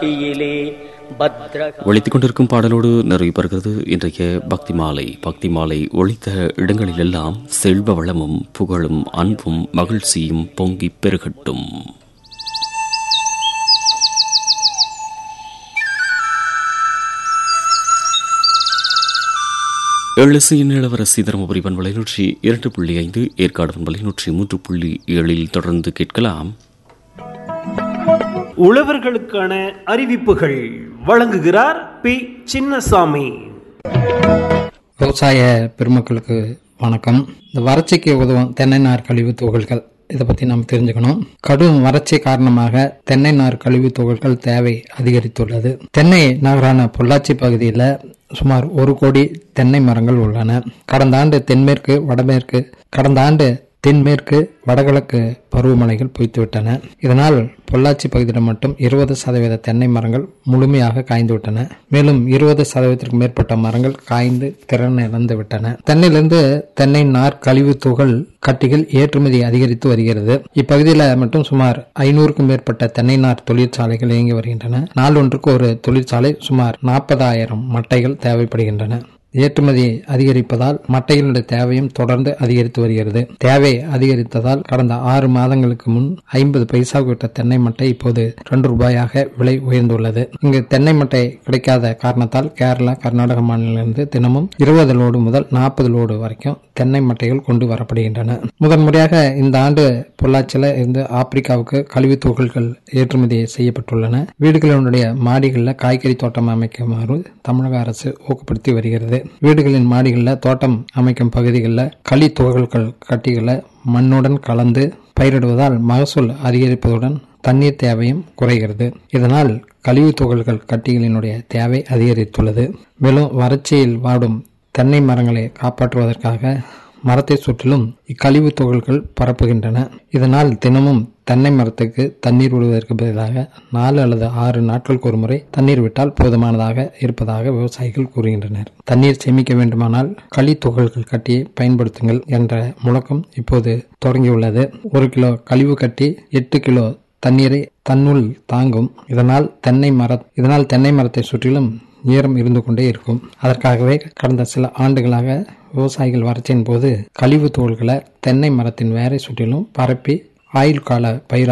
யிலே பத்ரகா ஒழித்துக் கொண்டிருக்கும் பாடலோடு நிறைவு பெறுகிறது இன்றைய பக்தி மாலை பக்தி மாலை ஒழித்த இடங்களிலெல்லாம் செல்வ வளமும் புகழும் அன்பும் மகிழ்ச்சியும் பொங்கிப் பெருகட்டும் எழுசியின் இளவரசி தருமபுரி பண்பலை நூற்றி இரண்டு புள்ளி ஐந்து ஏற்காடு பண்பலை நூற்றி மூன்று புள்ளி ஏழில் தொடர்ந்து கேட்கலாம் உழவர்களுக்கான அறிவிப்புகள் வழங்குகிறார் பி சின்னசாமி விவசாய பெருமக்களுக்கு வணக்கம் இந்த வறட்சிக்கு உதவும் தென்னை நார் கழிவு துகள்கள் இதை பற்றி நாம் தெரிஞ்சுக்கணும் கடும் வறட்சி காரணமாக தென்னை நார் கழிவு துகள்கள் தேவை அதிகரித்துள்ளது தென்னை நகரான பொள்ளாச்சி பகுதியில் சுமார் ஒரு கோடி தென்னை மரங்கள் உள்ளன கடந்த ஆண்டு தென்மேற்கு வடமேற்கு கடந்த ஆண்டு தென்மேற்கு வடகிழக்கு பருவமழைகள் பொய்த்துவிட்டன இதனால் பொள்ளாச்சி பகுதியில் மட்டும் இருபது சதவீத தென்னை மரங்கள் முழுமையாக காய்ந்து விட்டன மேலும் இருபது சதவீதத்திற்கு மேற்பட்ட மரங்கள் காய்ந்து திறன் இழந்து விட்டன தென்னையிலிருந்து தென்னை நார் கழிவு துகள் கட்டிகள் ஏற்றுமதி அதிகரித்து வருகிறது இப்பகுதியில் மட்டும் சுமார் ஐநூறுக்கும் மேற்பட்ட தென்னை நார் தொழிற்சாலைகள் இயங்கி வருகின்றன நாளொன்றுக்கு ஒரு தொழிற்சாலை சுமார் நாற்பதாயிரம் மட்டைகள் தேவைப்படுகின்றன ஏற்றுமதி அதிகரிப்பதால் மட்டைகளுடைய தேவையும் தொடர்ந்து அதிகரித்து வருகிறது தேவை அதிகரித்ததால் கடந்த ஆறு மாதங்களுக்கு முன் ஐம்பது பைசா விட்ட தென்னை மட்டை இப்போது இரண்டு ரூபாயாக விலை உயர்ந்துள்ளது இங்கு தென்னை மட்டை கிடைக்காத காரணத்தால் கேரளா கர்நாடக மாநிலத்திலிருந்து தினமும் இருபது லோடு முதல் நாற்பது லோடு வரைக்கும் தென்னை மட்டைகள் கொண்டு வரப்படுகின்றன முதன்முறையாக இந்த ஆண்டு பொள்ளாச்சியில் இருந்து ஆப்பிரிக்காவுக்கு கழிவு துகள்கள் ஏற்றுமதி செய்யப்பட்டுள்ளன வீடுகளினுடைய மாடிகளில் காய்கறி தோட்டம் அமைக்குமாறு தமிழக அரசு ஊக்கப்படுத்தி வருகிறது வீடுகளின் மாடிகளில் தோட்டம் அமைக்கும் பகுதிகளில் களி துகள்கள் கட்டிகளை மண்ணுடன் கலந்து பயிரிடுவதால் மகசூல் அதிகரிப்பதுடன் தண்ணீர் தேவையும் குறைகிறது இதனால் கழிவு துகள்கள் கட்டிகளினுடைய தேவை அதிகரித்துள்ளது மேலும் வறட்சியில் வாடும் தென்னை மரங்களை காப்பாற்றுவதற்காக மரத்தை சுற்றிலும் இக்கழிவு துகள்கள் பரப்புகின்றன இதனால் தினமும் தென்னை மரத்துக்கு தண்ணீர் விடுவதற்கு பதிலாக நாலு அல்லது ஆறு நாட்களுக்கு ஒரு முறை தண்ணீர் விட்டால் போதுமானதாக இருப்பதாக விவசாயிகள் கூறுகின்றனர் தண்ணீர் சேமிக்க வேண்டுமானால் களி துகள்கள் கட்டியை பயன்படுத்துங்கள் என்ற முழக்கம் இப்போது தொடங்கியுள்ளது ஒரு கிலோ கழிவு கட்டி எட்டு கிலோ தண்ணீரை தன்னுள் தாங்கும் இதனால் தென்னை மர இதனால் தென்னை மரத்தை சுற்றிலும் ஈரம் இருந்து கொண்டே இருக்கும் அதற்காகவே கடந்த சில ஆண்டுகளாக விவசாயிகள் வறட்சியின் போது கழிவு தோள்களை தென்னை மரத்தின் வேரை சுற்றிலும் பரப்பி ஆயுள் கால பயிர்